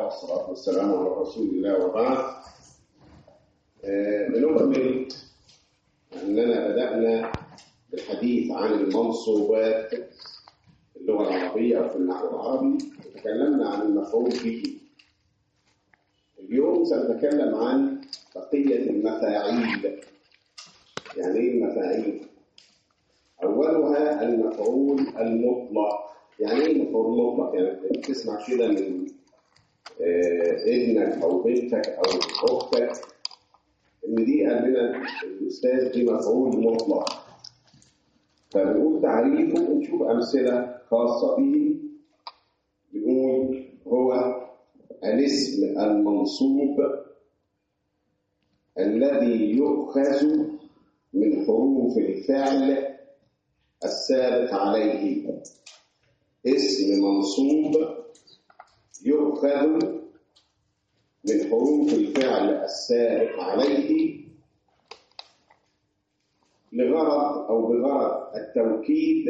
والصلاة والسلام على رسول الله وبعد آه، بنكمل أننا بدأنا بالحديث عن المنصوبات في اللغة العربية أو في النحو العربي وتكلمنا عن المفعول به اليوم سنتكلم عن بقية المفاعيل يعني إيه المفاعيل؟ أولها المفعول المطلق يعني إيه المفعول المطلق؟ يعني تسمع كده من آه، ابنك أو بنتك أو أختك إن دي قال لنا الأستاذ دي مفعول مطلق فبنقول تعريفه ونشوف أمثلة خاصة به بنقول هو الاسم المنصوب الذي يؤخذ من حروف الفعل السابق عليه اسم منصوب يؤخذ من حروف الفعل السابق عليه لغرض أو بغرض التوكيد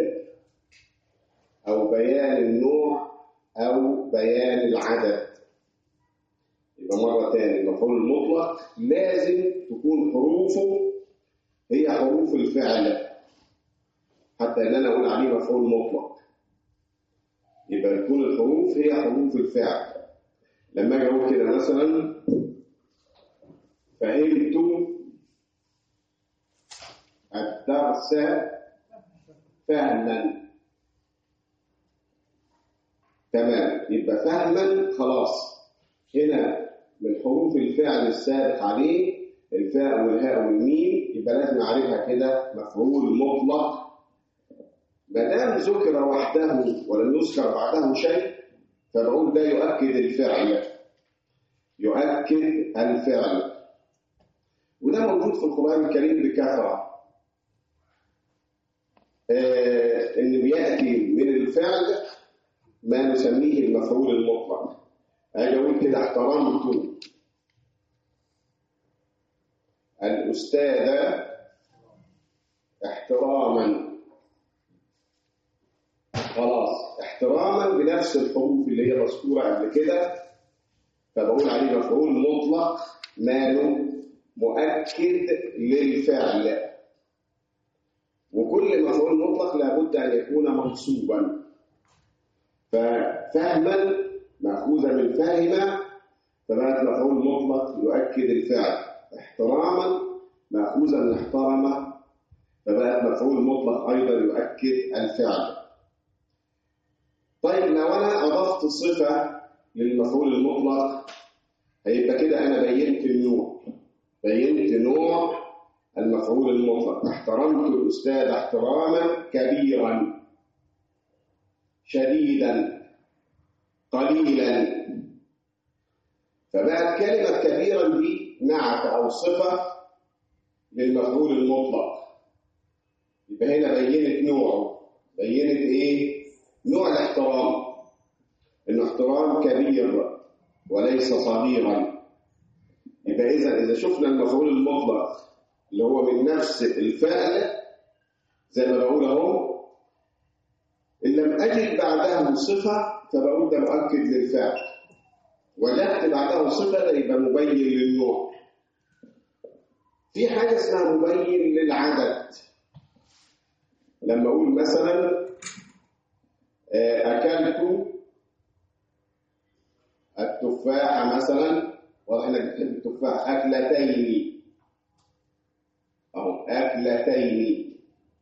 أو بيان النوع أو بيان العدد يبقى مرة تاني المفعول المطلق لازم تكون حروفه هي حروف الفعل حتى ان انا اقول عليه مفعول مطلق يبقى تكون الحروف هي حروف الفعل لما اجي اقول كده مثلا فهمت الدرس فهما تمام يبقى فهما خلاص هنا من حروف الفعل السابق عليه الفاء والهاء والميم يبقى لازم اعرفها كده مفعول مطلق ما دام ذكر وحده ولم يذكر بعده شيء فبقول ده يؤكد الفعل يؤكد الفعل وده موجود في القرآن الكريم بكثرة آه إن بيأتي من الفعل ما نسميه المفعول المطلق أجي أقول كده احترمت الأستاذ احتراما خلاص احتراما بنفس الحروف اللي هي مذكوره قبل كده فبقول عليه مفعول مطلق ماله مؤكد للفعل وكل مفعول مطلق لابد ان يكون منصوبا ففهما ماخوذه من فهم فبقت مفعول مطلق يؤكد الفعل احتراما ماخوذه من احترم فبقت مفعول مطلق ايضا يؤكد الفعل طيب لو انا اضفت صفه للمفعول المطلق هيبقى كده انا بينت النوع بينت نوع المفعول المطلق احترمت الاستاذ احتراما كبيرا شديدا قليلا فبقت كلمه كبيرا دي نعت او صفه للمفعول المطلق يبقى هنا بينت نوعه بينت ايه نوع الاحترام انه احترام كبير وليس صغيرا يبقى اذا اذا شفنا المفعول المطلق اللي هو من نفس الفعل زي ما بقول اهو ان لم اجد بعده صفه فبقول ده مؤكد للفعل وجدت بعده صفه ده يبقى مبين للنوع في حاجه اسمها مبين للعدد لما اقول مثلا أكلت التفاحة مثلا واضح إنك بتحب التفاح أكلتين أهو أكلتين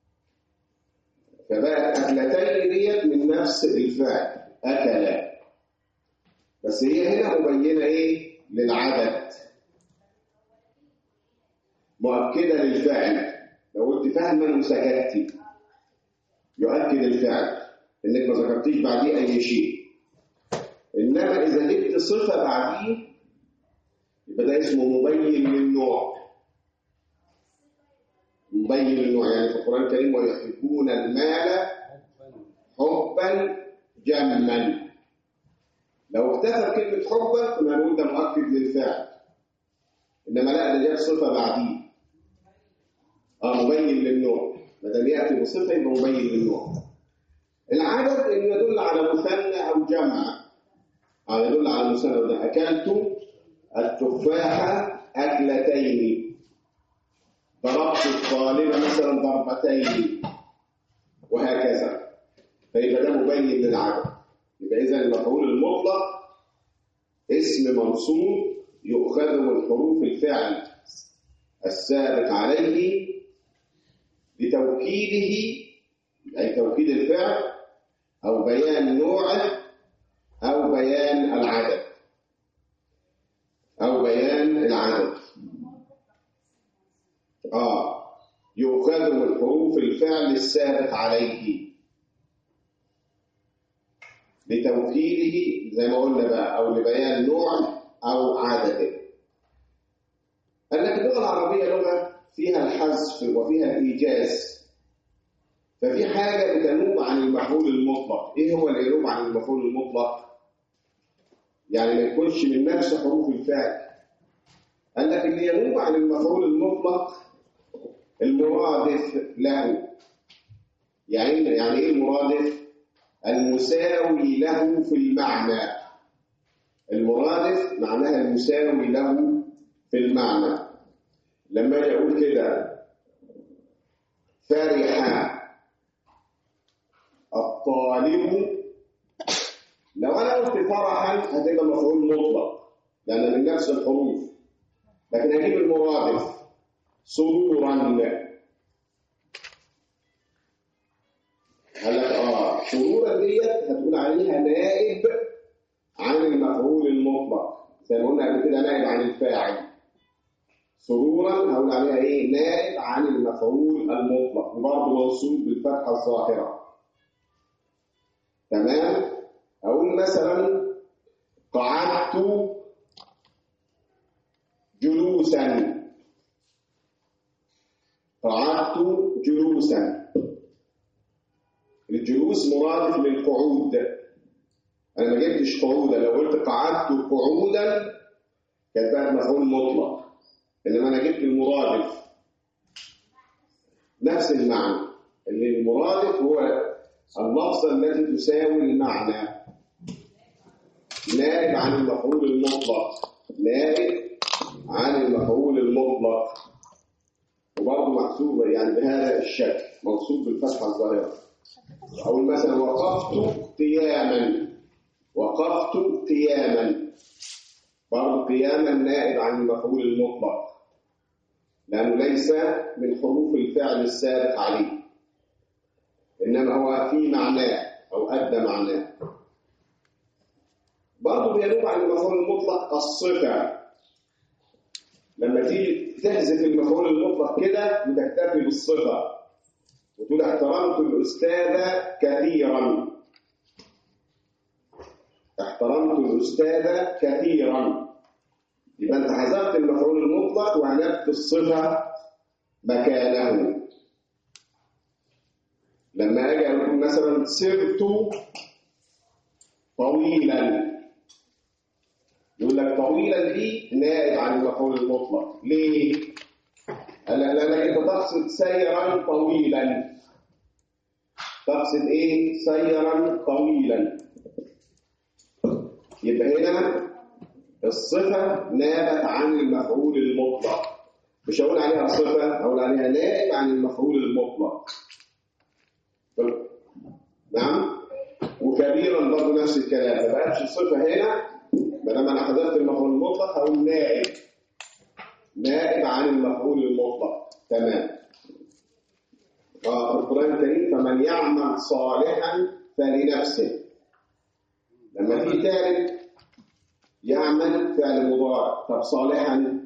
فبقت أكلتين ديت من نفس الفعل أكل بس هي هنا مبينة إيه؟ للعدد مؤكدة للفعل لو قلت فهما وسكتي يؤكد الفعل انك ما ذكرتيش بعديه اي شيء انما اذا جبت صفه بعديه يبقى ده اسمه مبين للنوع مبين للنوع يعني في القران الكريم ويحبون المال حبا جما لو اكتفى كلمه حبا كنا نقول ده مؤكد للفعل انما لا ده جاب صفه بعديه اه مبين للنوع ما دام ياتي بصفه يبقى مبين للنوع العدد انه يدل على مثنى او جمع اه يدل على المثنى ده اكلت التفاحه اكلتين ضربت الطالب مثلا ضربتين وهكذا فيبقى ده مبين للعدد يبقى اذا المفعول المطلق اسم منصوب يؤخذ من حروف الفعل السابق عليه لتوكيده أي توكيد الفعل أو بيان نوعه أو بيان العدد أو بيان العدد آه يؤخذ من حروف الفعل السابق عليه لتوكيده زي ما قلنا بقى أو لبيان نوعه أو عدده قال لك اللغة العربية لغة فيها الحذف وفيها الإيجاز ففي حاجة بتنوب عن المفعول المطلق إيه هو اللي ينوب عن المفعول المطلق؟ يعني ما يكونش من نفس حروف الفعل قال لك اللي ينوب عن المفعول المطلق المرادف له يعني يعني ايه المرادف؟ المساوي له في المعنى المرادف معناها المساوي له في المعنى لما اجي اقول كده فرح الطالب لو انا قلت فرحا هتبقى مفعول مطلق لان من نفس الحروف لكن هجيب المرادف سرورا قال لك اه سرورا ديت هتقول عليها نائب عن المفعول المطلق زي ما قلنا قبل كده نائب عن الفاعل سرورا هقول عليها ايه نائب عن المفعول المطلق وبرضه منصوب بالفتحه الظاهره تمام اقول مثلا قعدت جلوسا قعدت جلوسا الجلوس مرادف للقعود انا ما جبتش قعودا لو قلت قعدت قعودا كانت بقت مفعول مطلق انما انا جبت المرادف نفس المعنى اللي المرادف هو اللفظه التي تساوي المعنى نائب عن المفعول المطلق نائب عن المفعول المطلق وبرضه محسوبه يعني بهذا الشكل منصوب بالفتحه الظاهره اقول مثلا وقفت قياما وقفت قياما برضه قياما نائب عن المفعول المطلق لأنه ليس من حروف الفعل السابق عليه إنما هو في معناه أو أدى معناه برضه بينوب عن المفعول المطلق الصفة لما تيجي تحذف المفعول المطلق كده وتكتفي بالصفة وتقول احترمت الأستاذ كثيرا احترمت الأستاذ كثيرا يبقى أنت حذفت المفعول المطلق وعنبت الصفة مكانه لما أجي أقول مثلا سرت طويلا يقول لك طويلا دي نائب عن المفعول المطلق ليه؟ قال لك لأنك أنت تقصد سيرا طويلا تقصد إيه؟ سيرا طويلا يبقى هنا الصفة نابت عن المفعول المطلق مش هقول عليها صفة هقول عليها نائب عن المفعول المطلق نعم وكبيرا برضه نفس الكلام ما بقتش الصفة هنا ما دام انا حذفت المفعول المطلق هقول نائب نائب عن المفعول المطلق تمام اه في القرآن الكريم فمن يعمل صالحا فلنفسه لما في تعرف يعمل فعل مضارع طب صالحا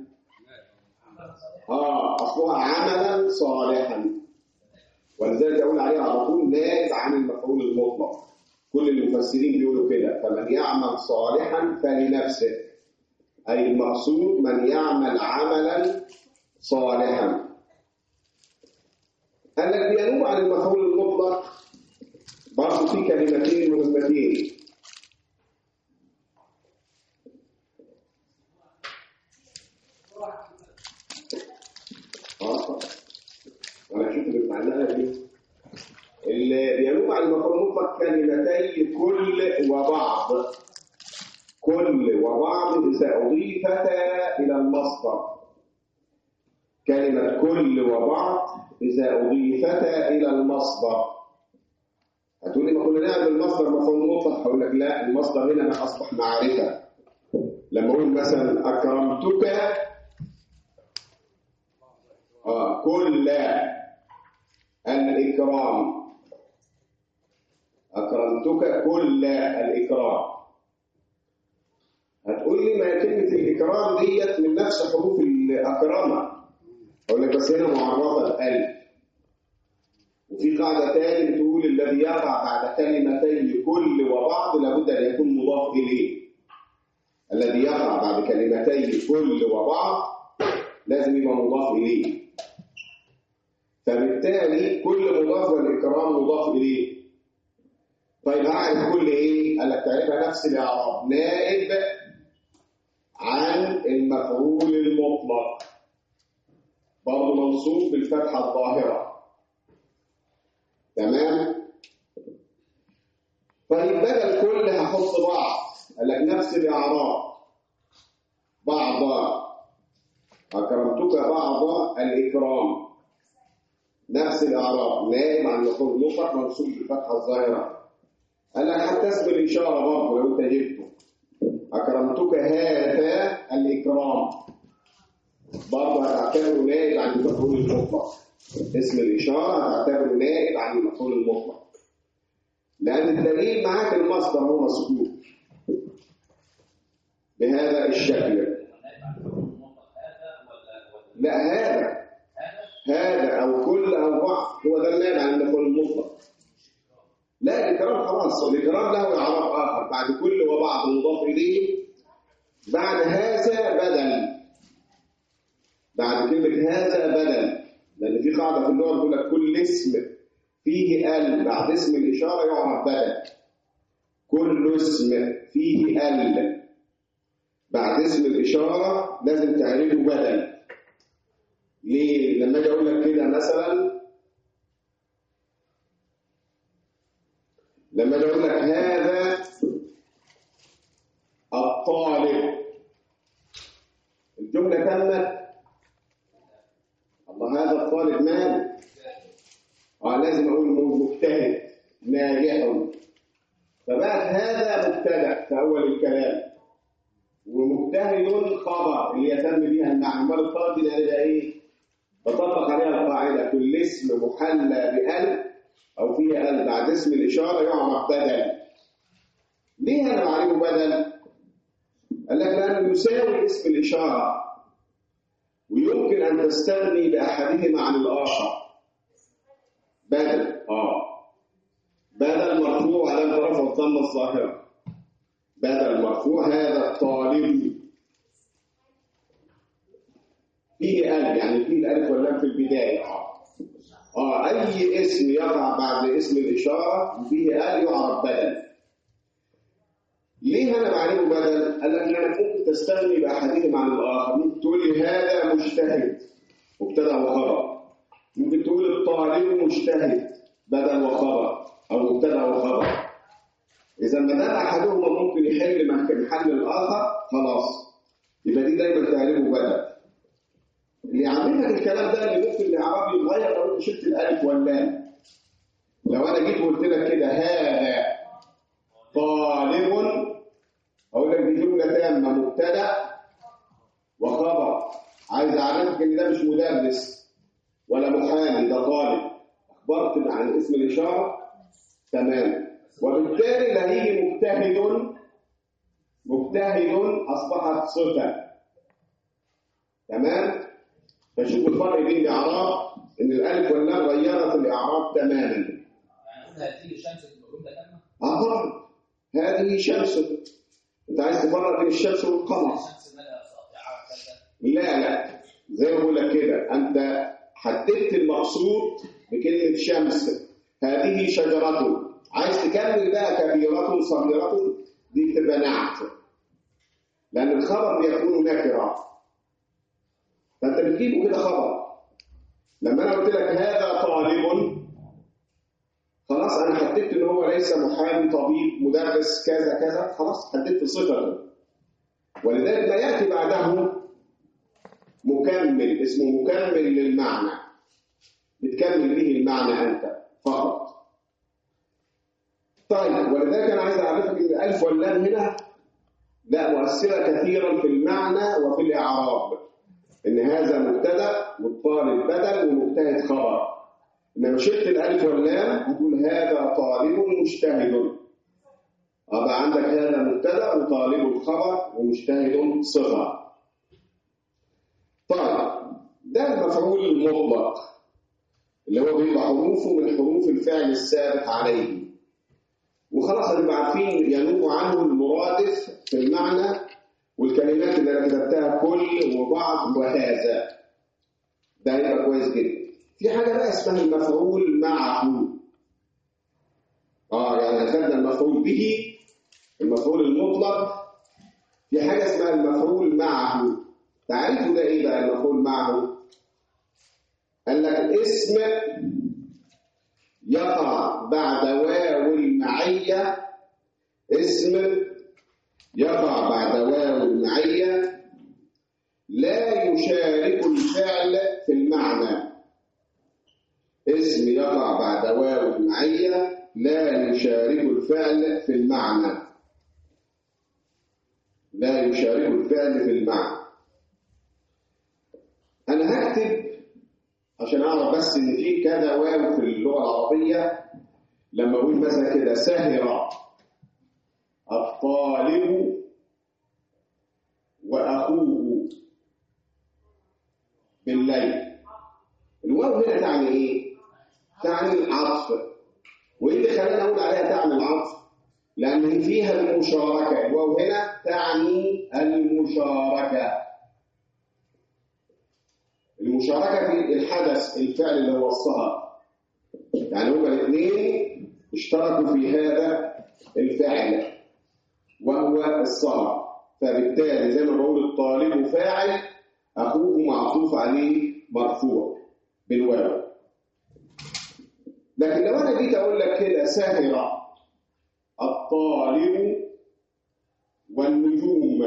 اه اصلها عملا صالحا ولذلك اقول عليها على طول نائب عن المفعول المطلق كل المفسرين بيقولوا كده فمن يعمل صالحا فلنفسه اي المقصود من يعمل عملا صالحا قال لك بينوب عن المفعول المطلق برضه في كلمتين مهمتين وانا اشوف اللي معناها دي اللي بينوب عن المفعول المطلق كلمتي كل وبعض كل وبعض إذا أضيفتا إلى المصدر كلمة كل وبعض إذا أضيفتا إلى المصدر هتقول لي ما كنا نعمل المصدر مفهوم مطلق هقول لك لا المصدر هنا ما أصبح معرفة لما أقول مثلا أكرمتك آه كل الإكرام أكرمتك كل الإكرام هتقول لي ما كلمة الإكرام ديت من نفس حروف الأكرامة أقول لك بس هنا معرضة الألف وفي قاعدة تاني بتقول الذي يقع بعد كلمتي كل وبعض لابد أن يكون مضاف إليه الذي يقع بعد كلمتي كل وبعض لازم يبقى مضاف إليه فبالتالي كل مضاف والإكرام مضاف إليه طيب أعرف كل إيه؟ قال لك تعرفها نفس الإعراب نائب عن المفعول المطلق برضه منصوب بالفتحة الظاهرة تمام طيب بدل كل هحط بعض قال لك نفس الإعراب بعض أكرمتك بعض الإكرام نفس الإعراب نائب عن المفعول المطلق منصوب بالفتحة الظاهرة قال لك حتى اسم الإشارة برضه لو أنت جبته أكرمتك هذا الإكرام برضه هتعتبره نائب عن المفعول المطلق اسم الإشارة هتعتبره نائب عن المفعول المطلق لأن الدليل معاك المصدر هو مذكور بهذا الشكل لا هذا هذا أو كل أو بعض هو ده النائب عن المفعول المطلق لا الإكرام خلاص الإكرام له إعراب آخر بعد كل وبعض مضاف إليه بعد هذا بدل بعد كلمة هذا بدل لأن في قاعدة في اللغة بتقول لك كل اسم فيه ال بعد اسم الإشارة يعرف بدل كل اسم فيه ال بعد اسم الإشارة لازم تعرفه بدل ليه؟ لما أجي أقول لك كده مثلا لما أجي أقول لك هذا الطالب الجملة تمت الله هذا الطالب مال اه لازم اقول مجتهد ناجح فبقت هذا مبتدا في اول الكلام ومجتهد خبر اللي يتم بها المعنى امال الطالب دي ده ايه بطبق عليها القاعده كل اسم محلى بال او فيه ال بعد اسم الاشاره يعرف بدل ليه انا بعرفه بدل قال لك لانه يساوي اسم الاشاره ويمكن أن تستغني بأحدهما عن الآخر بدل آه بدل مرفوع على رفع الضمة الظاهرة بدل مرفوع هذا الطالب فيه ألف يعني فيه الألف واللام في البداية آه آه أي اسم يقع بعد اسم الإشارة وفيه أل يعرف بدل ليه أنا بعرفه بدل؟ قال لك لأنك ممكن تستغني بأحدهما عن الآخر ممكن تقول لي هذا مجتهد مبتدأ وخبر ممكن تقول الطالب مجتهد بدل وخبر أو مبتدأ وخبر إذا ما دام أحدهما ممكن يحل محل الآخر خلاص يبقى دي دايما تعرفه بدل اللي عامل لك الكلام ده اللي ممكن الإعراب يتغير لو أنت شلت الألف واللام لو أنا جيت وقلت لك كده هذا طالب أقول لك دي جملة تامة مبتدأ وخبر عايز أعرفك إن ده مش مدرس ولا محامي ده طالب أخبرت عن اسم الإشارة تمام وبالتالي اللي هيجي مجتهد مجتهد أصبحت صفة تمام فشوف الفرق بين الإعراب إن الألف واللام غيرت الإعراب تماما يعني قلنا هتيجي الشمس في الجمله تامه آه طبعا هذه شمس أنت عايز تفرق بين الشمس والقمر الشمس مالها ساطعه كذا لا لا زي ما بقول لك كده انت حددت المقصود بكلمه شمس هذه شجره عايز تكمل بقى كبيره صغيره دي بتبقى نعت لان الخبر بيكون نكره فانت بتجيبه كده خبر لما انا قلت لك هذا طالب خلاص انا حددت ان هو ليس محامي طبيب مدرس كذا كذا خلاص حددت صفته ولذلك ما يأتي بعده مكمل اسمه مكمل للمعنى بتكمل به المعنى أنت فقط طيب ولذلك أنا عايز أعرفك إن الألف واللام هنا لا مؤثرة كثيرا في المعنى وفي الإعراب إن هذا مبتدأ والطالب بدل ومجتهد خبر إنما شلت الألف واللام هتقول هذا طالب مجتهد أبقى عندك هذا مبتدأ وطالب خبر ومجتهد صفة طيب ده المفعول المطلق اللي هو بيبقى حروفه من حروف الفعل السابق عليه وخلاص هنبقى عارفين ينوب عنه المرادف في المعنى والكلمات اللي انا كتبتها كل وبعض وهذا ده هيبقى كويس جدا في حاجه بقى اسمها المفعول معه اه يعني اخذنا المفعول به المفعول المطلق في حاجه اسمها المفعول معه تعرفوا ده ايه بقى المفعول معه قال لك اسم يقع بعد واو المعية اسم يقع بعد واو المعية لا يشارك الفعل في المعنى اسم يقع بعد واو المعية لا يشارك الفعل في المعنى لا يشارك الفعل في المعنى أنا هكتب عشان أعرف بس إن في كذا واو في اللغة العربية لما أقول مثلا كده سهر الطالب وأخوه بالليل الواو هنا تعني إيه؟ تعني العطف وإيه اللي خلاني أقول عليها تعني العطف؟ لأن فيها المشاركة الواو هنا تعني المشاركة المشاركة في الحدث الفعل اللي هو الصهر يعني هما الاثنين اشتركوا في هذا الفعل وهو الصهر فبالتالي زي ما بقول الطالب فاعل أخوه معطوف عليه مرفوع بالواو لكن لو أنا جيت أقول لك كده ساهر الطالب والنجوم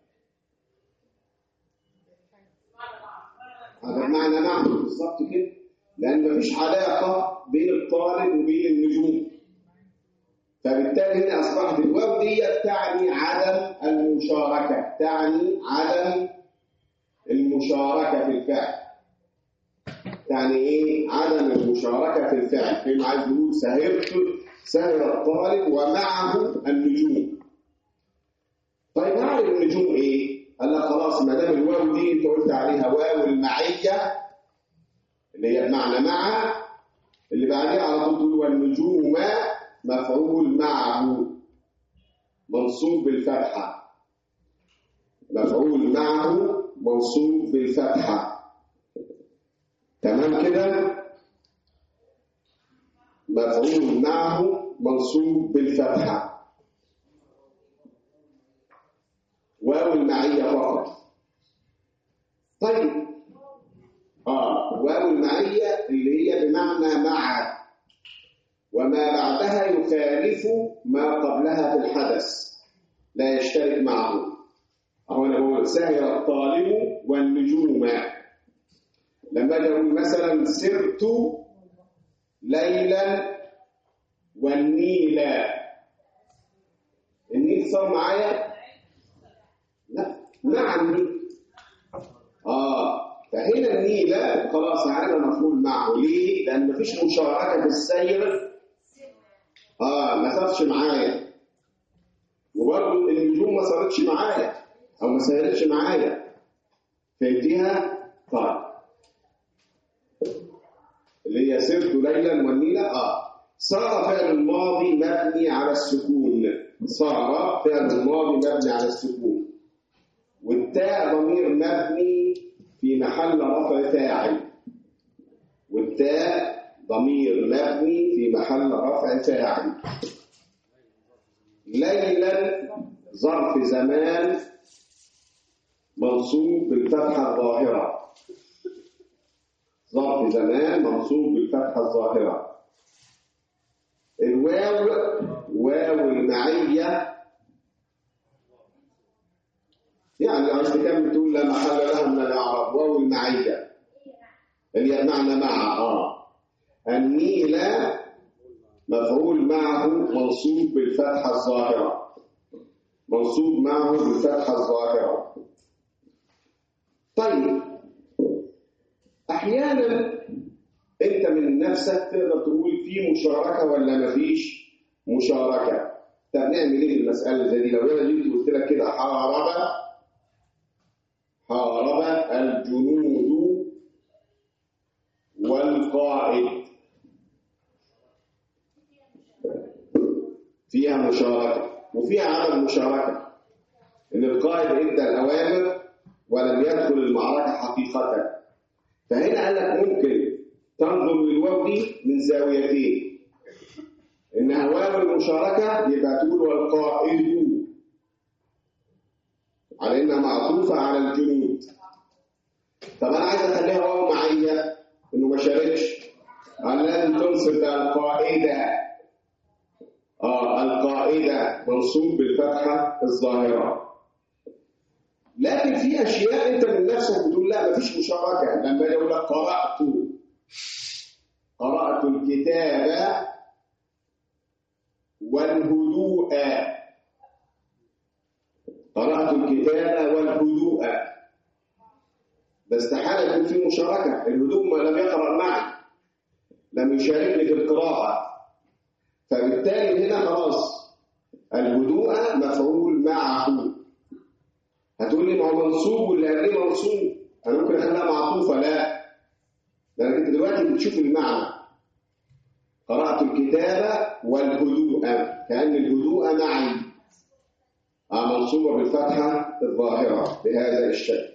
هذا معنى معنى بالظبط كده لأن مفيش علاقة بين الطالب وبين النجوم فبالتالي هنا أصبحت الواو دي تعني عدم المشاركة تعني عدم المشاركة في الفعل يعني إيه عدم المشاركة في الفعل فيما عايز يقول سهرت سهر الطالب ومعه النجوم طيب نعرف النجوم إيه؟ قال لك خلاص ما دام الواو دي انت قلت عليها واو المعيه اللي هي بمعنى مع اللي بعديها على طول تقول والنجوم مفعول معه منصوب بالفتحه مفعول معه منصوب بالفتحه تمام كده مفعول معه منصوب بالفتحه واو المعية فقط طيب آه واو المعية اللي هي بمعنى مع وما بعدها يخالف ما قبلها في الحدث لا يشترك معه أو أنا بقول سهر الطالب والنجوم لما أجي أقول مثلا سرت ليلا والنيل النيل صار معايا لا نعم اه فهنا النيلة خلاص عرفنا مفعول معه ليه؟ لأن مفيش مشاركة في السير اه ما صارتش معايا وبرضه النجوم ما صارتش معايا أو ما سيرتش معايا فهمتيها؟ طيب اللي هي سرت ليلا والنيلة اه صار فعل الماضي مبني على السكون صار فعل الماضي مبني على السكون والتاء ضمير مبني في محل رفع فاعل والتاء ضمير مبني في محل رفع فاعل ليلا ظرف زمان منصوب بالفتحة الظاهرة ظرف زمان منصوب بالفتحة الظاهرة الواو واو المعية يعني عايز تكمل تقول لا محل لها من الاعراب واو المعيه اللي هي بمعنى مع اه النيل مفعول معه منصوب بالفتحه الظاهره منصوب معه بالفتحه الظاهره طيب احيانا انت من نفسك تقدر تقول في مشاركه ولا مفيش مشاركه طب نعمل ايه في المساله زي دي لو انا جيت قلت لك كده حارب حارب الجنود والقائد فيها مشاركه وفيها عدم مشاركه ان القائد ادى الاوامر ولم يدخل المعركه حقيقه فهنا قال لك ممكن تنظر للواو دي من زاويتين انها واو المشاركه يبقى تقول والقائد على انها معطوفه على الجنود طب انا عايز اخليها واو معيه انه ما شاركش قال لازم تنصب القائده اه القائده منصوب بالفتحه الظاهره لكن في اشياء انت من نفسك بتقول لا مفيش مشاركه لما اجي اقول لك قرات قرات الكتاب والهدوء قرات الكتاب والهدوء ده استحاله يكون في مشاركه الهدوء ما لم يقرا معي لم يشاركني في القراءه فبالتالي هنا خلاص الهدوء مفعول معه هتقول لي ما هو منصوب واللي قبليه منصوب انا ممكن اخليها معطوفه لا لانك انت دلوقتي بتشوف المعنى قرات الكتاب والهدوء كان الهدوء معي آه منصوبه بالفتحه الظاهره بهذا الشكل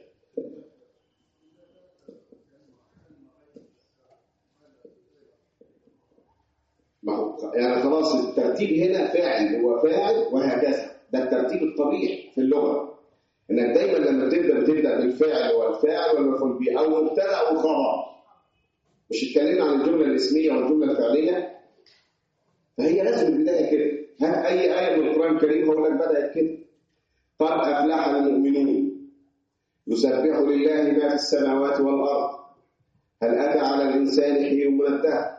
ما هو يعني خلاص الترتيب هنا فاعل هو فاعل وهكذا ده الترتيب الطبيعي في اللغه انك دايما لما تبدا بتبدا بالفاعل والفاعل والمفعول به او مبتدا او خبر مش اتكلمنا عن الجمله الاسميه والجمله الفعليه فهي لازم البدايه كده ها اي ايه من القران الكريم هقول لك بدات كده قد افلح المؤمنون يسبح لله ما في السماوات والارض هل اتى على الانسان حين من الدهر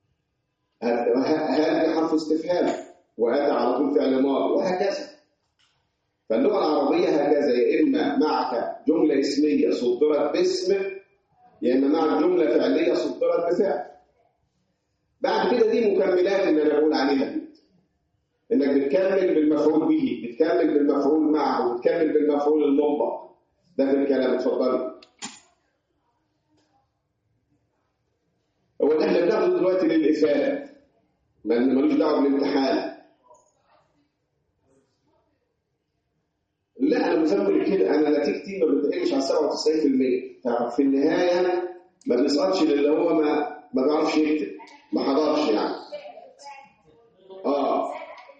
هل حرف استفهام واتى على طول فعل ماضي وهكذا فاللغة العربية هكذا يا إما معك جملة اسمية صدرت باسم يا إما معك جملة فعلية صدرت بفعل بعد كده دي مكملات اللي أنا بقول عليها دي إنك بتكمل بالمفعول به بتكمل بالمفعول معه بتكمل بالمفعول المطلق ده في الكلام اتفضل هو اللي احنا بناخده دلوقتي للإفادة ملوش دعوة بالامتحان لا انا بفهم كده انا نتيجتي ما بتقلش عن 97% ففي النهايه ما بيسقطش للي هو ما ما بيعرفش يكتب ما حضرش يعني اه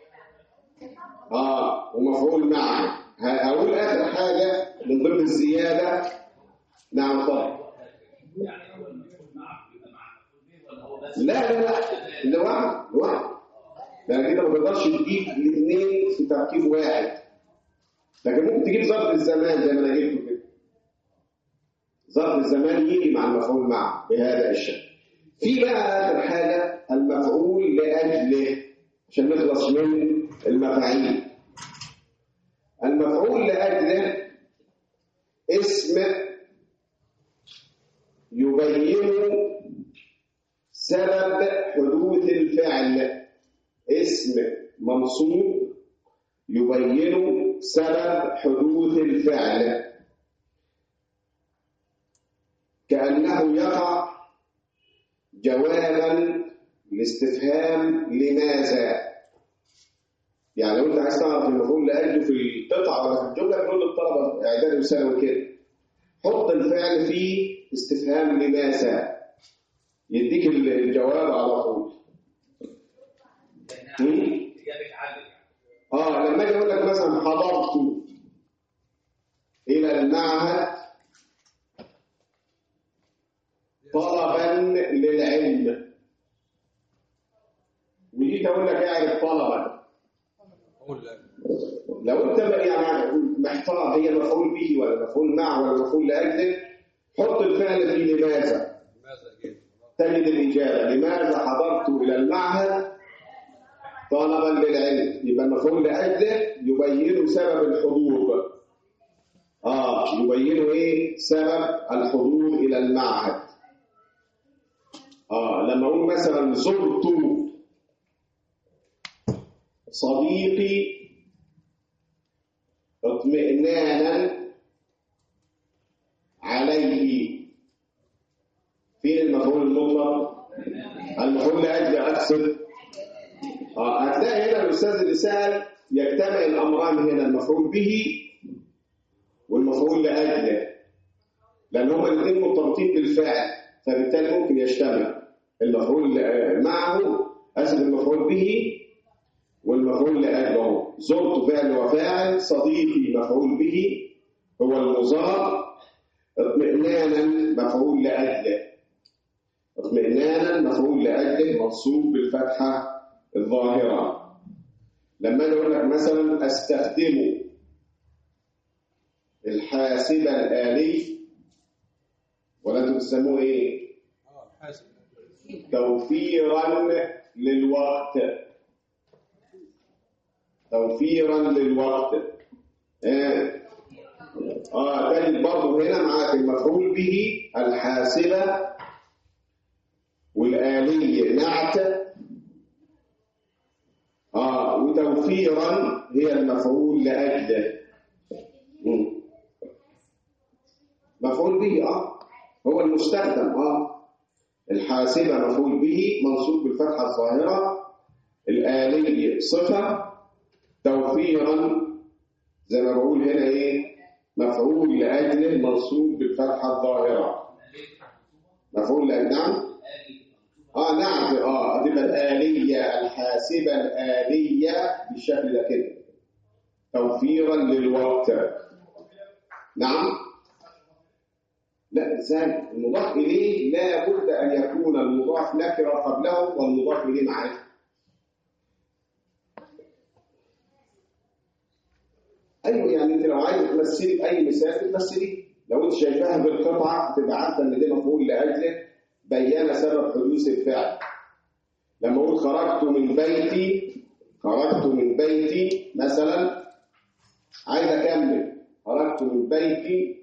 اه ومفعول معه هقول اخر حاجه من ضمن الزياده نعم طيب يعني اول ما يكون معك يبقى معك ولا هو بس لا لا لا لوحده لوحده لان كده ما تقدرش تجيب الاثنين في تركيب واحد لكن ممكن تجيب ظرف الزمان زي ما انا جبته كده ظرف الزمان يجي مع المفعول معه بهذا الشكل في بقى اخر حاجه المفعول لاجله عشان نخلص من المفاعيل المفعول لاجله اسم يبين سبب حدوث الفعل اسم منصوب يبين سبب حدوث الفعل كأنه يقع جوابا لاستفهام لماذا يعني لو انت عايز تعرف المفعول لاجله في القطعه ولا في الجمله بنقول للطلبه اعدادي وثانوي كده حط الفعل في استفهام لماذا يديك الجواب على طول اجابه عدل اه لما اجي اقول لك مثلا حضرت الى المعهد طلبا للعلم وجيت اقول لك اعرف طلبا قول لا لو انت بقى يعني محتاج محتار هي مفعول به ولا مفعول معه ولا مفعول لاجله حط الفعل في لماذا لماذا جئت؟ تجد الإجابة لماذا حضرت إلى المعهد طلبا للعلم يبقى المفعول لأجله يبين سبب الحضور آه يبين إيه سبب الحضور إلى المعهد آه لما أقول مثلا زرت صديقي اطمئنانا عليه فين المفعول المطلق المفعول لاجل اقصد اه هتلاقي هنا الاستاذ اللي سال يجتمع الامران هنا المفعول به والمفعول لاجله لان هما الاثنين مرتبطين بالفعل فبالتالي ممكن يجتمع المفعول آه، معه اسف المفعول به والمفعول لاجله زرت فعل وفاعل صديقي مفعول به هو المضاف اطمئنانا مفعول لاجله اطمئنانا مفعول لاجله منصوب بالفتحه الظاهره لما انا اقول لك مثلا استخدم الحاسب الالي ولا انتم بتسموه ايه اه حاسب توفيرا للوقت توفيرا للوقت اه اه تجد برضه هنا معاك المفعول به الحاسبة والآلية نعت اه وتوفيرا هي المفعول لأجله مم. مفعول به اه هو المستخدم اه الحاسبة مفعول به منصوب بالفتحة الظاهرة الآلية صفة توفيرا زي ما بقول هنا ايه مفعول لأجله منصوب بالفتحة الظاهرة مفعول لأجله نعم اه نعم اه تبقى الآلية الحاسبة الآلية بالشكل ده كده توفيرا للوقت نعم لا ازاي المضاف اليه لا بد ان يكون المضاف نكره قبله والمضاف اليه معرفه ايوه يعني انت لو عايز تمثلي باي مثال تمثلي لو انت شايفاها بالقطعه تبقى عارفه ان ده مفعول لاجله بين سبب حدوث الفعل لما اقول خرجت من بيتي خرجت من بيتي مثلا عايز اكمل خرجت من بيتي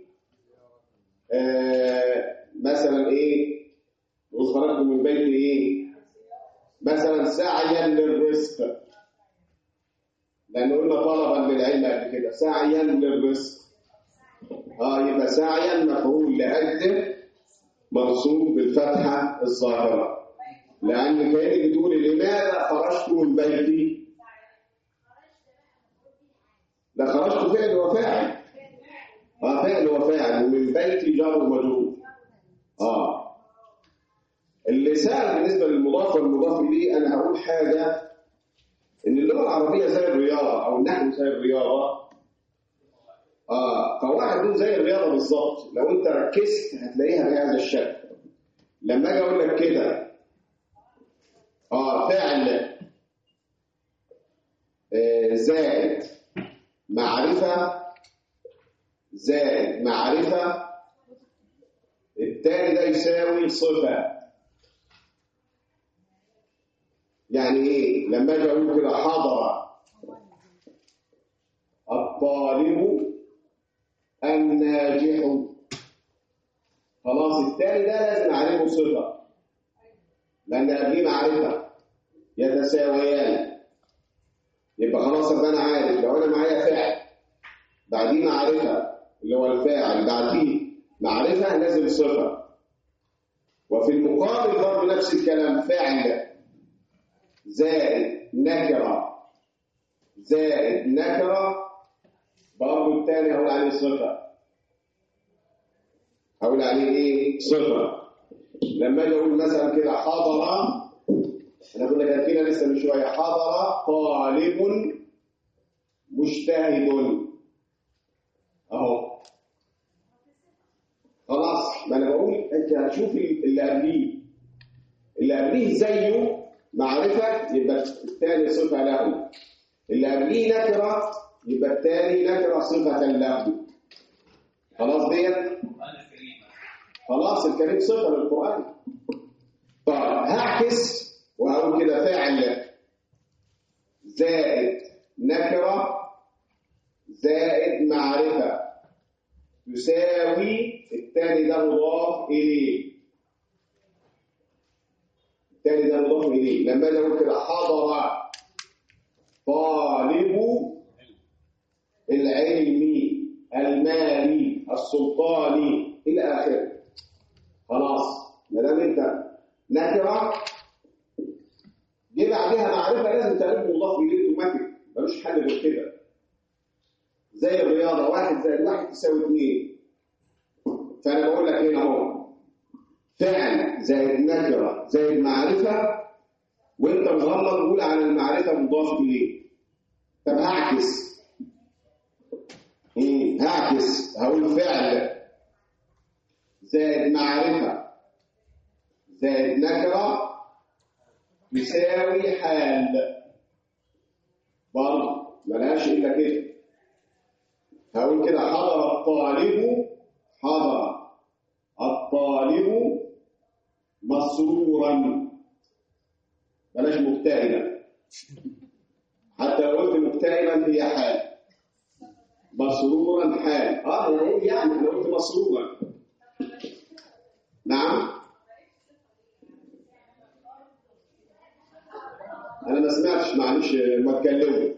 آه مثلا ايه نقول خرجت من بيتي ايه مثلا سعيا للرزق لان قلنا طلبا للعلم قبل كده سعيا للرزق اه يبقى سعيا مفعول لاجله منصوب بالفتحه الظاهره لان كانك بتقول لماذا خرجت من بيتي لا خرجت فعل وفاعل اه فعل وفاعل ومن بيتي جار ومجرور اه اللسان بالنسبه للمضاف والمضاف اليه انا هقول حاجه ان اللغه العربيه زي الرياضه او النحو زي الرياضه اه قواعد دول زي الرياضه بالظبط لو انت ركزت هتلاقيها بهذا الشكل لما اجي اقول لك كده اه فعل آه زائد معرفه زائد معرفه التاني ده يساوي صفه يعني ايه لما اجي اقول كده حضر الطالب الناجح خلاص التاني ده لازم اعرفه صفه لان قبليه معرفه يتساويان يبقى خلاص ابقى انا عارف لو انا معايا فعل بعديه معرفه اللي هو الفاعل بعديه معرفه لازم صفه وفي المقابل برضه نفس الكلام فعل زائد نكرة زائد نكرة برضه الثاني هقول عليه صفة هقول عليه ايه صفة لما اجي اقول مثلا كده حضر انا كنا كاتبينها لسه من شويه حضر طالب مجتهد اهو خلاص ما انا بقول انت هتشوف اللي قبليه اللي قبليه زيه معرفة يبقى الثاني صفة له اللي قبليه نكرة يبقى التاني نكرة صفة له خلاص ديت القرآن الكريم خلاص الكريم صفة للقرآن طيب هعكس وهقول كده فعل زائد نكرة زائد معرفة تساوي الثاني ده مضاف إليه الثاني ده مضاف إليه لما أنا أقول كده حضر طالب العلم المالي السلطاني إلى آخره خلاص ما دام أنت نكرة جه بعدها معرفة لازم تعرف مضاف إليه اوتوماتيك ملوش حل غير كده زي الرياضة واحد زائد واحد تساوي اثنين فأنا بقول لك هنا أهو فعل زائد نكرة زائد معرفة وأنت مغمض تقول على المعرفة مضاف إليه طب هعكس مم، هعكس هقول فعل زائد معرفة زائد نكرة يساوي حال برضه ملهاش إلا كده هقول كده حضر الطالب حضر الطالب مسرورا بلاش مكتئبا حتى لو قلت مكتئبا هي حال مسرورا حال اه انا بقول يعني انا قلت مسرورا نعم انا ما سمعتش معلش ما اتكلموا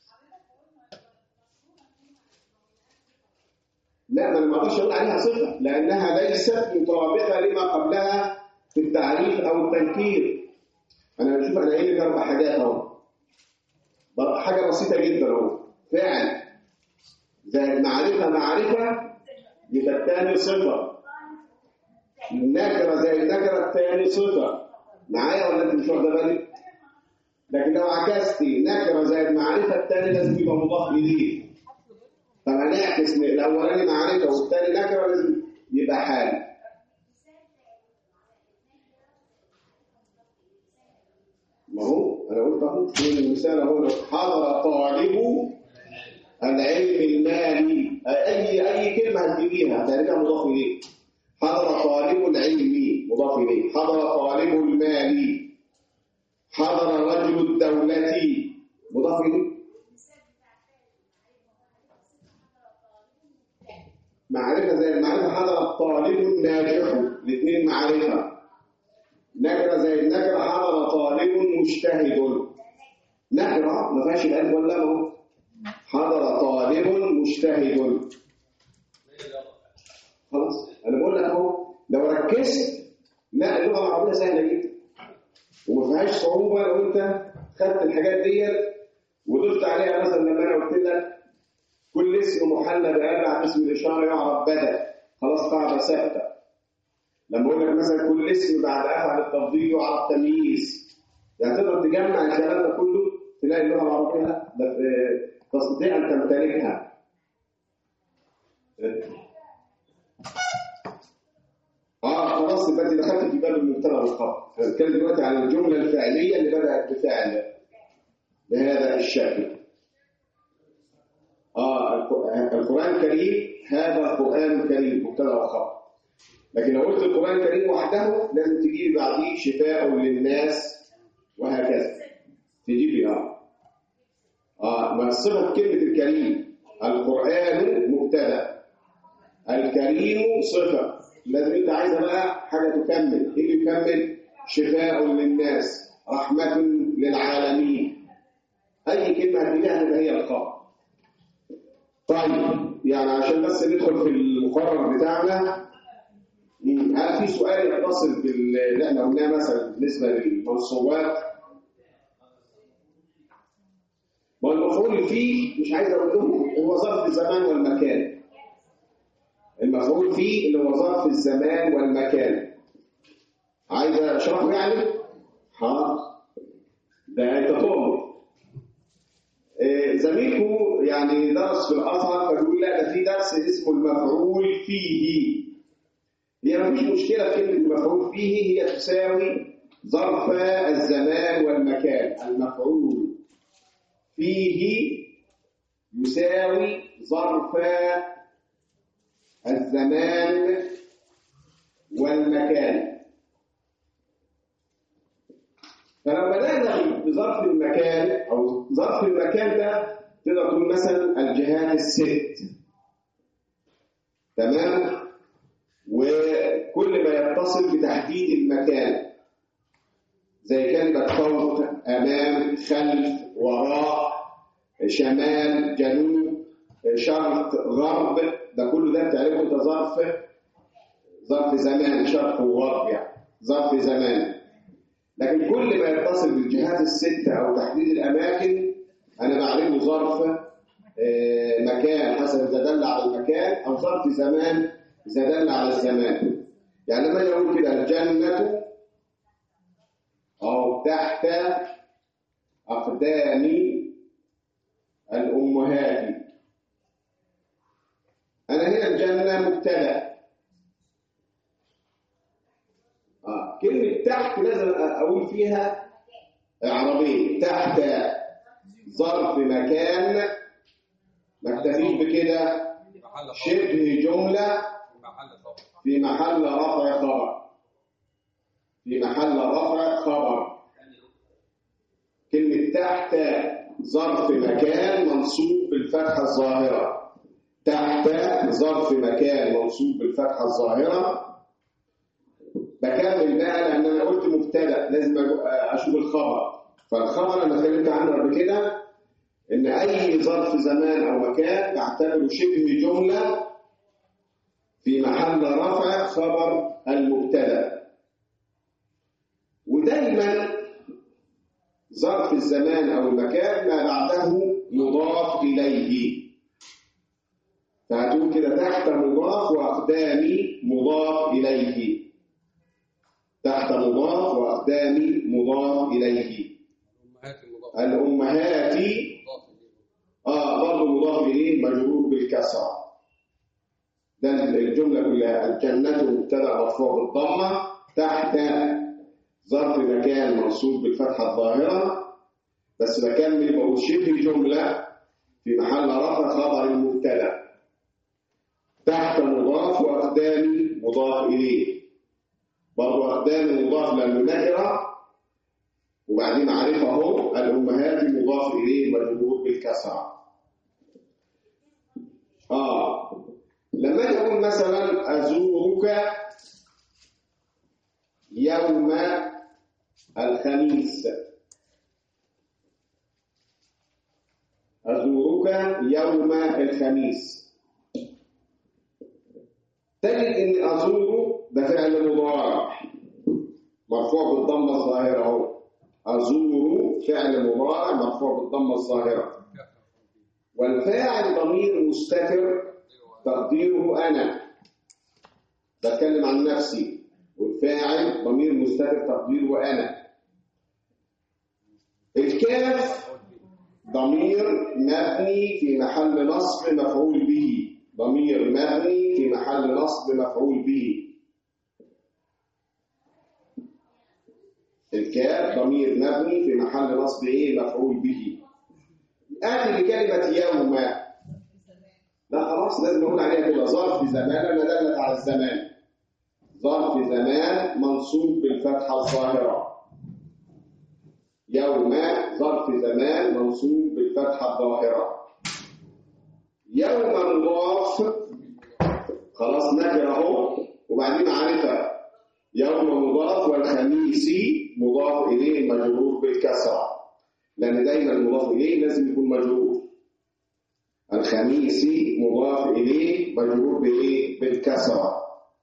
لا ما انا ما اقدرش اقول عليها صفه لانها ليست مطابقه لما قبلها في التعريف او التنكير انا بشوف انا قايل لك اربع حاجات اهو بر- حاجه بسيطه جدا اهو فعل زائد معرفه معرفه يبقى الثاني صفه نكره زائد نكره الثاني صفه معايا ولا انت مش واخده بالك؟ لكن لو عكستي نكره زائد معرفه الثاني لازم يبقى مضاف اليه فهنعكس الاولاني معرفه والثاني نكره لازم يبقى حال ما هو انا قلت اهو من المثال اهو حضر طالب العلم المالي اي اي كلمه هتجيبيها هتلاقيها مضاف اليه حضر طالب العلم مضاف اليه حضر طالب المال حضر رجل الدوله مضاف اليه معرفة زي المعرفة حضر الطالب الناجح الاثنين معرفة نكرة زي النكرة حضر طالب مجتهد نكرة ما فيهاش الألف ولا هو حضر طالب مجتهد خلاص أنا بقول لك أهو لو ركزت لا اللغة العربية سهلة جدا وما فيهاش صعوبة لو أنت خدت الحاجات ديت وضفت عليها مثلا لما أنا قلت لك كل اسم محلى بأربع اسم الإشارة يعرف بدل خلاص قاعدة ثابتة لما أقول لك مثلا كل اسم بعد أفعل التفضيل يعرف تمييز يعني تقدر تجمع الكلام ده كله تلاقي اللغة العربية لا، ده- تستطيع أن تمتلكها اه خلاص يبقى انت دخلت في باب المبتدا والخبر انا بتكلم دلوقتي عن الجمله الفعليه اللي بدات بفعل بهذا الشكل اه الق- القران الكريم هذا القران الكريم مبتدا وخبر لكن لو قلت القران الكريم وحده لازم تجيب بعديه شفاء للناس وهكذا تجيبي اه اه ما صفه كلمه الكريم القران مبتدا الكريم صفة لازم انت عايزة بقى حاجة تكمل ايه اللي يكمل شفاء للناس رحمة للعالمين اي كلمة هتلاقيها تبقى هي الخبر طيب يعني عشان بس ندخل في المقرر بتاعنا مم، هل في سؤال يتصل باللي احنا قلناه مثلا بالنسبة للمنصوبات ما هو المفعول فيه مش عايز اقول لهم هو ظرف الزمان والمكان المفعول فيه اللي هو ظرف الزمان والمكان عايز اشرحه يعني حاضر ده انت تؤمر إيه، زميلكم يعني درس في الازهر فبيقول لا ده في درس اسمه المفعول فيه هي ما فيش مشكله في كلمه المفعول فيه هي تساوي ظرف الزمان والمكان المفعول فيه يساوي ظرف الزمان والمكان فلو بدأنا بظرف المكان أو ظرف المكان ده تقدر تقول مثلا الجهات الست تمام وكل ما يتصل بتحديد المكان زي كلمة فوق أمام خلف وراء شمال جنوب شرق غرب ده كله ده بتعرفه ده ظرف ظرف زمان شرق وغرب يعني ظرف زمان لكن كل ما يتصل بالجهات الستة أو تحديد الأماكن أنا بعرفه ظرف آه، مكان حسب إذا دل على المكان أو ظرف زمان إذا دل على الزمان يعني لما يقول كده الجنة أو تحت أقدام الأمهات أنا هنا الجنة مبتدأ آه. كلمة تحت لازم أقول فيها عربية تحت ظرف مكان ما اكتفيش بكده محل خبر شبه جملة محل خبر في محل رفع خبر في محل رفع خبر كلمة تحت ظرف مكان منصوب بالفتحة الظاهرة تحت ظرف مكان منصوب بالفتحة الظاهرة بكمل بقى لأن أنا قلت مبتدأ لازم أجو- أشوف الخبر فالخبر أنا اتكلمت عنه قبل كده إن أي ظرف زمان أو مكان بعتبره شبه جملة في محل رفع خبر المبتدأ ودايما ظرف الزمان أو المكان ما بعده مضاف إليه فهتقول كده تحت مضاف وأقدامي مضاف إليه تحت مضاف وأقدامي مضاف إليه امهات المضاف الأمهات مضاف إليه. آه برضه مضاف إليه مجرور بالكسرة ده الجملة كلها الجنة مبتدأ مرفوع بالضمة تحت ظرف مكان منصوب بالفتحة الظاهرة بس بكمل بقول شبه جملة في محل رفع خبر المبتدأ تحت مضاف وأقدامي مضاف إليه برضه أقدامي مضاف لأنه نكرة وبعدين معرفة اهو الأمهات مضاف إليه مجرور بالكسرة آه لما أجي أقول مثلا أزورك يوم الخميس أزورك يوم الخميس تجد إن أزور ده فعل مضارع مرفوع بالضمة الظاهرة أهو أزور فعل مضارع مرفوع بالضمة الظاهرة والفاعل ضمير مستتر تقديره أنا بتكلم عن نفسي والفاعل ضمير مستتر تقديره أنا الكاف ضمير مبني في محل نصب مفعول به ضمير مبني في محل نصب مفعول به الكاف ضمير مبني في محل نصب ايه مفعول به آتي بكلمة يوم لا خلاص لازم نقول عليها كده ظرف زمان لأنها دلت على الزمان ظرف زمان منصوب بالفتحة الظاهرة يوم ظرف زمان منصوب بالفتحة الظاهرة يوم مضاف خلاص نكر اهو وبعدين معرفة يوم مضاف والخميس مضاف إليه مجرور بالكسرة لأن دايما المضاف إليه لازم يكون مجرور الخميس مضاف إليه مجرور بإيه؟ بالكسرة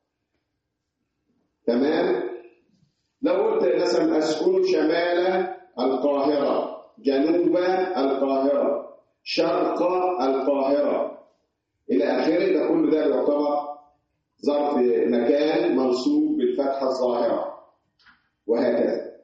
تمام لو قلت مثلا أسكن شمال القاهرة جنوب القاهرة شرق القاهرة إلى آخره ده كله ده بيعتبر ظرف مكان منصوب بالفتحة الظاهرة وهكذا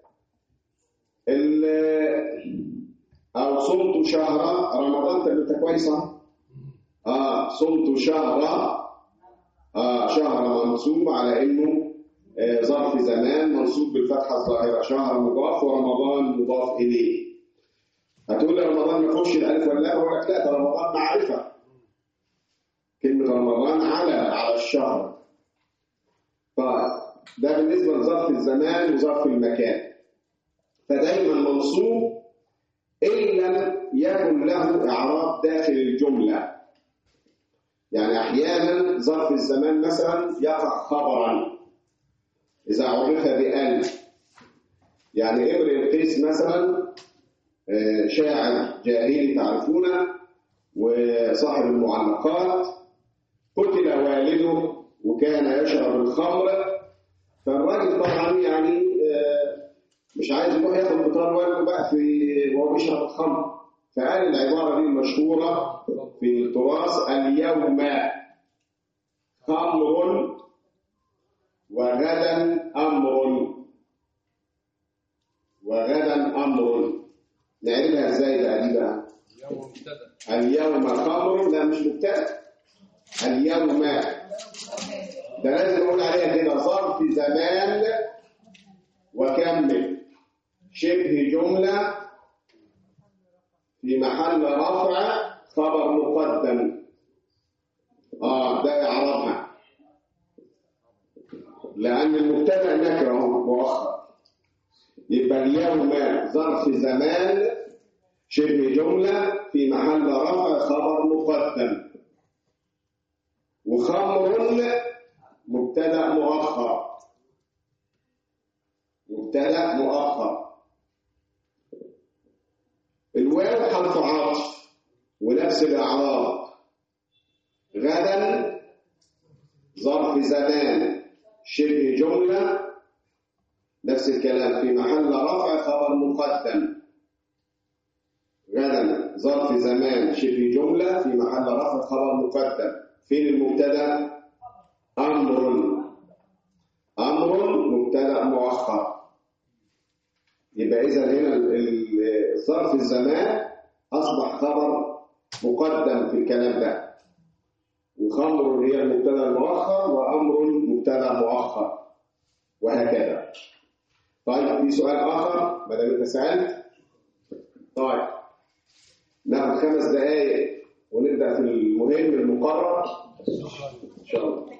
ال- أو صمت شهر رمضان تبقى كويسة آه صمت شهر آه شهر منصوب على إنه آه ظرف زمان منصوب بالفتحة الظاهرة شهر مضاف ورمضان مضاف إليه هتقول لي رمضان ما فيهوش الالف واللام اقول لك لا ده رمضان معرفه كلمه رمضان على على الشهر فده بالنسبه لظرف الزمان وظرف المكان فدايما منصوب ان لم يكن له اعراب داخل الجمله يعني احيانا ظرف الزمان مثلا يقع خبرا اذا عرف بألف يعني ابن القيس مثلا آه، شاعر جاهلي تعرفونه وصاحب المعلقات قتل والده وكان يشرب الخمر فالراجل طبعا يعني آه، مش عايز يروح ياخد فطار والده بقى في وهو بيشرب الخمر فقال العباره دي المشهوره في التراث اليوم خمر وغدا امر وغدا امر نعرفها ازاي بقى دي بقى اليوم مبتدا اليوم خمر لا مش مبتدا اليوم ده لازم اقول عليها كده ظرف زمان وكمل شبه جمله في محل رفع خبر مقدم اه ده اعرابها لان المبتدا نكره مؤخر يبقى اليوم ظرف زمان شبه جملة في محل رفع خبر مقدم وخمر مبتدا مؤخر مبتدا مؤخر الواو حرف عطف ونفس الاعراب غدا ظرف زمان شبه جمله نفس الكلام في محل رفع خبر مقدم غدا ظرف زمان شبه جملة في محل رفع خبر مقدم فين المبتدا أمر أمر مبتدا مؤخر يبقى إذا هنا ال- ال- ظرف الزمان أصبح خبر مقدم في الكلام ده وخمر هي المبتدا المؤخر وأمر مبتدا مؤخر وهكذا طيب في سؤال آخر ما دام أنت سألت طيب ناخد خمس دقايق ونبدأ في المهم المقرر إن شاء الله